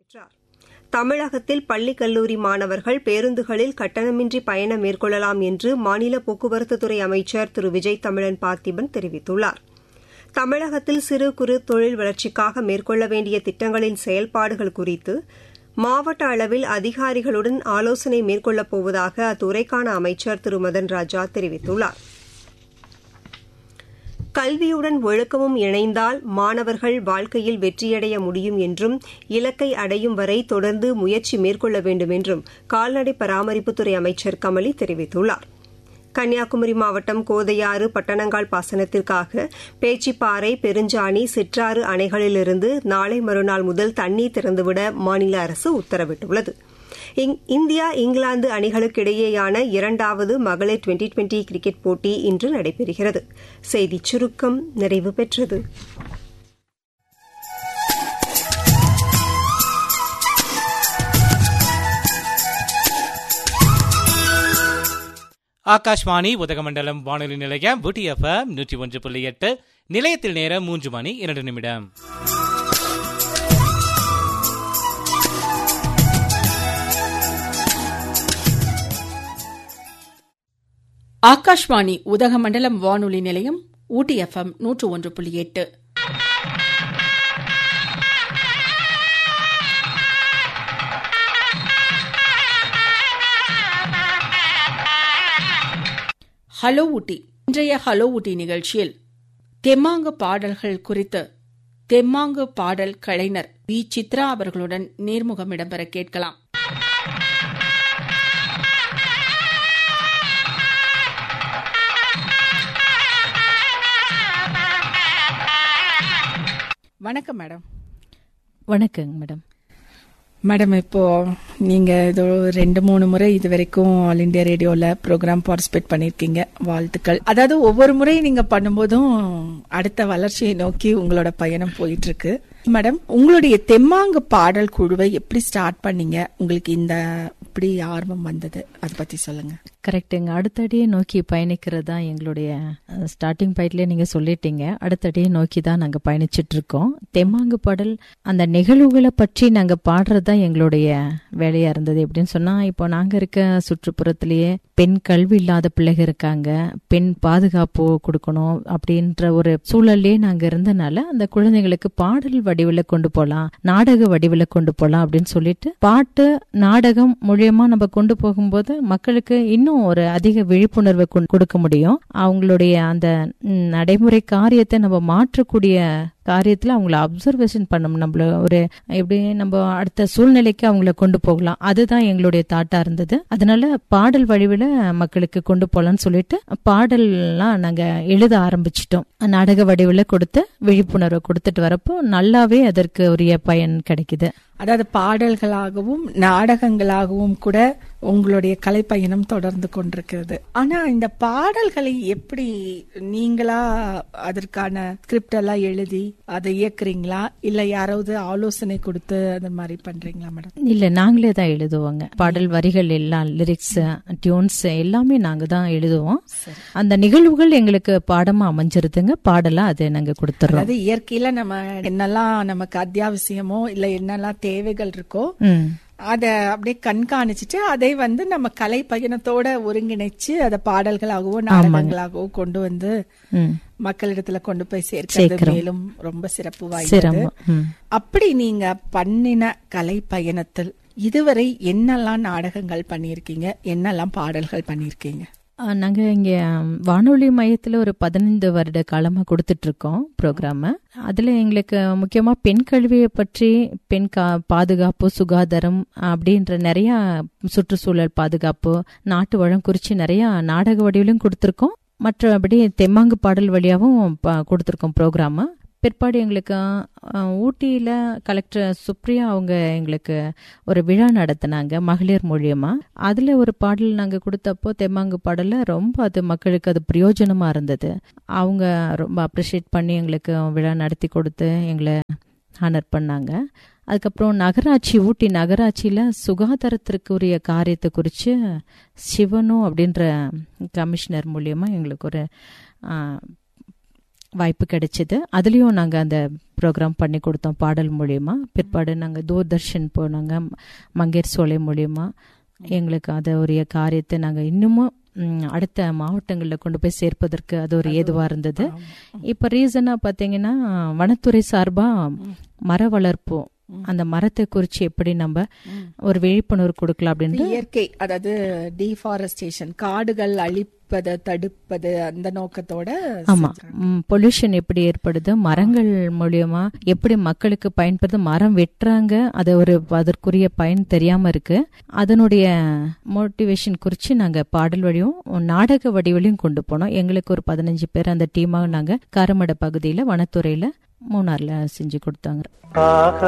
பெற்றார் தமிழகத்தில் பள்ளி கல்லூரி மாணவர்கள் பேருந்துகளில் கட்டணமின்றி பயணம் மேற்கொள்ளலாம் என்று மாநில போக்குவரத்துத்துறை அமைச்சர் திரு விஜய் தமிழன் பார்த்திபன் தெரிவித்துள்ளார் தமிழகத்தில் சிறு குறு தொழில் வளர்ச்சிக்காக மேற்கொள்ள வேண்டிய திட்டங்களின் செயல்பாடுகள் குறித்து மாவட்ட அளவில் அதிகாரிகளுடன் ஆலோசனை மேற்கொள்ளப் போவதாக அத்துறைக்கான அமைச்சர் திரு மதன் ராஜா தெரிவித்துள்ளார் கல்வியுடன் ஒழுக்கமும் இணைந்தால் மாணவர்கள் வாழ்க்கையில் வெற்றியடைய முடியும் என்றும் இலக்கை அடையும் வரை தொடர்ந்து முயற்சி மேற்கொள்ள வேண்டும் என்றும் கால்நடை பராமரிப்புத்துறை அமைச்சர் கமலி தெரிவித்துள்ளார் கன்னியாகுமரி மாவட்டம் கோதையாறு பட்டணங்கால் பாசனத்திற்காக பேச்சிப்பாறை பெருஞ்சாணி சிற்றாறு அணைகளிலிருந்து நாளை மறுநாள் முதல் தண்ணீர் திறந்துவிட மாநில அரசு உத்தரவிட்டுள்ளது இந்தியா இங்கிலாந்து அணிகளுக்கிடையேயான இரண்டாவது மகளிர் டுவெண்டி டுவெண்டி கிரிக்கெட் போட்டி இன்று நடைபெறுகிறது செய்திச் சுருக்கம் நிறைவு பெற்றது ஆகாஷ்வாணி உதகமண்டலம் வானொலி நிலையம் ஊட்டி எஃப்எம் நூற்றி ஒன்று புள்ளி எட்டு நிலையத்தில் நேரம் மூன்று மணி இரண்டு நிமிடம் ஆகாஷ்வாணி உதகமண்டலம் வானொலி நிலையம் ஊட்டி எஃப்எம் நூற்று ஒன்று புள்ளி எட்டு ஹலோ ஊட்டி இன்றைய ஹலோ ஊட்டி நிகழ்ச்சியில் தெம்மாங்கு பாடல்கள் குறித்து தெம்மாங்கு பாடல் கலைஞர் வி சித்ரா அவர்களுடன் நேர்முகம் இடம்பெற கேட்கலாம் வணக்கம் மேடம் வணக்கங்க மேடம் மேடம் இப்போ நீங்க இதோ ரெண்டு மூணு முறை இது வரைக்கும் ஆல் இண்டியா ரேடியோல ப்ரோக்ராம் பார்ட்டிசிபேட் பண்ணிருக்கீங்க வாழ்த்துக்கள் அதாவது ஒவ்வொரு முறை நீங்க பண்ணும்போதும் அடுத்த வளர்ச்சியை நோக்கி உங்களோட பயணம் போயிட்டு இருக்கு மேடம் உங்களுடைய தெம்மாங்கு பாடல் குழுவை எப்படி ஸ்டார்ட் பண்ணீங்க உங்களுக்கு இந்த இப்படி ஆர்வம் வந்தது அதை பத்தி சொல்லுங்க கரெக்டுங்க அடுத்தடியே நோக்கி பயணிக்கிறது தான் எங்களுடைய ஸ்டார்டிங் பாயிண்ட்லேயே நீங்கள் சொல்லிட்டீங்க அடுத்தடியே நோக்கி தான் நாங்கள் பயணிச்சுட்டு இருக்கோம் தெம்மாங்கு பாடல் அந்த நிகழ்வுகளை பற்றி நாங்கள் பாடுறது தான் எங்களுடைய வேலையாக இருந்தது எப்படின்னு சொன்னால் இப்போ நாங்கள் இருக்க சுற்றுப்புறத்திலேயே பெண் கல்வி இல்லாத பிள்ளைகள் இருக்காங்க பெண் பாதுகாப்பு கொடுக்கணும் அப்படின்ற ஒரு சூழல்லே நாங்கள் இருந்தனால அந்த குழந்தைங்களுக்கு பாடல் வடிவில் கொண்டு போகலாம் நாடக வடிவில் கொண்டு போகலாம் அப்படின்னு சொல்லிட்டு பாட்டு நாடகம் மூலியமா நம்ம கொண்டு போகும்போது மக்களுக்கு இன்னும் ஒரு அதிக விழிப்புணர்வை கொடுக்க முடியும் அவங்களுடைய அந்த நடைமுறை காரியத்தை நம்ம மாற்றக்கூடிய காரியத்துல அவங்கள அப்சர்வேஷன் பண்ணணும் நம்மள ஒரு எப்படி நம்ம அடுத்த சூழ்நிலைக்கு அவங்கள கொண்டு போகலாம் அதுதான் எங்களுடைய தாட்டா இருந்தது அதனால பாடல் வடிவில் மக்களுக்கு கொண்டு போகலாம்னு சொல்லிட்டு பாடல்லாம் நாங்க எழுத ஆரம்பிச்சிட்டோம் நாடக வடிவில் கொடுத்து விழிப்புணர்வை கொடுத்துட்டு வரப்போ நல்லாவே அதற்கு உரிய பயன் கிடைக்குது அதாவது பாடல்களாகவும் நாடகங்களாகவும் கூட உங்களுடைய கலைப்பயணம் தொடர்ந்து கொண்டிருக்கிறது ஆனா இந்த பாடல்களை எப்படி நீங்களா அதற்கான ஸ்கிரிப்ட் எல்லாம் எழுதி அதை இயக்குறீங்களா இல்ல யாராவது ஆலோசனை கொடுத்து அந்த மாதிரி பண்றீங்களா மேடம் இல்ல நாங்களே தான் எழுதுவோங்க பாடல் வரிகள் எல்லாம் லிரிக்ஸ் டியூன்ஸ் எல்லாமே நாங்க தான் எழுதுவோம் அந்த நிகழ்வுகள் எங்களுக்கு பாடமா அமைஞ்சிருதுங்க பாடலா அதை நாங்க கொடுத்துறோம் அது இயற்கையில நம்ம என்னெல்லாம் நமக்கு அத்தியாவசியமோ இல்ல என்னெல்லாம் தேவைகள் இருக்கோ அத அப்படியே கண்காணிச்சுட்டு அதை வந்து நம்ம கலை பயணத்தோட ஒருங்கிணைச்சு அத பாடல்களாகவோ நாடகங்களாகவோ கொண்டு வந்து மக்களிடத்துல கொண்டு போய் சேர்க்கிறது மேலும் ரொம்ப சிறப்பு வாய்ந்தது அப்படி நீங்க பண்ணின கலை பயணத்தில் இதுவரை என்னெல்லாம் நாடகங்கள் பண்ணிருக்கீங்க என்னெல்லாம் பாடல்கள் பண்ணிருக்கீங்க நாங்க இங்க வானொலி மையத்துல ஒரு பதினைந்து வருட காலமா கொடுத்துட்டு இருக்கோம் ப்ரோக்ராம அதுல எங்களுக்கு முக்கியமா பெண் கல்வியை பற்றி பெண் கா பாதுகாப்பு சுகாதாரம் அப்படின்ற நிறைய சுற்றுச்சூழல் பாதுகாப்பு நாட்டு வளம் குறித்து நிறைய நாடக வடிவிலும் கொடுத்துருக்கோம் மற்றபடி தெம்மாங்கு பாடல் வழியாகவும் கொடுத்துருக்கோம் ப்ரோக்ராம பிற்பாடு எங்களுக்கு ஊட்டியில் கலெக்டர் சுப்ரியா அவங்க எங்களுக்கு ஒரு விழா நடத்தினாங்க மகளிர் மூலியமா அதில் ஒரு பாடல் நாங்கள் கொடுத்தப்போ தெம்மாங்கு பாடலில் ரொம்ப அது மக்களுக்கு அது பிரயோஜனமாக இருந்தது அவங்க ரொம்ப அப்ரிஷியேட் பண்ணி எங்களுக்கு விழா நடத்தி கொடுத்து எங்களை ஹானர் பண்ணாங்க அதுக்கப்புறம் நகராட்சி ஊட்டி நகராட்சியில் சுகாதாரத்திற்கு உரிய காரியத்தை குறித்து சிவனு அப்படின்ற கமிஷனர் மூலியமாக எங்களுக்கு ஒரு வாய்ப்பு கிடைச்சது அதுலயும் நாங்க அந்த ப்ரோக்ராம் பண்ணி கொடுத்தோம் பாடல் மூலியமா பிற்பாடு நாங்க தூர்தர்ஷன் போனாங்க மங்கேர் சோலை மூலியமா எங்களுக்கு அதை உரிய காரியத்தை நாங்க இன்னமும் ம், அடுத்த மாவட்டங்களில் கொண்டு போய் சேர்ப்பதற்கு அது ஒரு ஏதுவா இருந்தது இப்ப ரீசனா பாத்தீங்கன்னா வனத்துறை சார்பா மர வளர்ப்பு அந்த மரத்தை குறிச்சு எப்படி நம்ம ஒரு விழிப்புணர்வு கொடுக்கலாம் அப்படின்னு இயற்கை அதாவது டீஃபாரஸ்டேஷன் காடுகள் அழிப்பதை தடுப்பது அந்த நோக்கத்தோட ஆமா பொல்யூஷன் எப்படி ஏற்படுது மரங்கள் மூலியமா எப்படி மக்களுக்கு பயன்படுது மரம் வெட்டுறாங்க அது ஒரு அதற்குரிய பயன் தெரியாம இருக்கு அதனுடைய மோட்டிவேஷன் குறிச்சு நாங்க பாடல் வழியும் நாடக வடிவிலையும் கொண்டு போனோம் எங்களுக்கு ஒரு பதினஞ்சு பேர் அந்த டீமாக நாங்க காரமடை பகுதியில வனத்துறையில மூணார்ல செஞ்சு கொடுத்தாங்க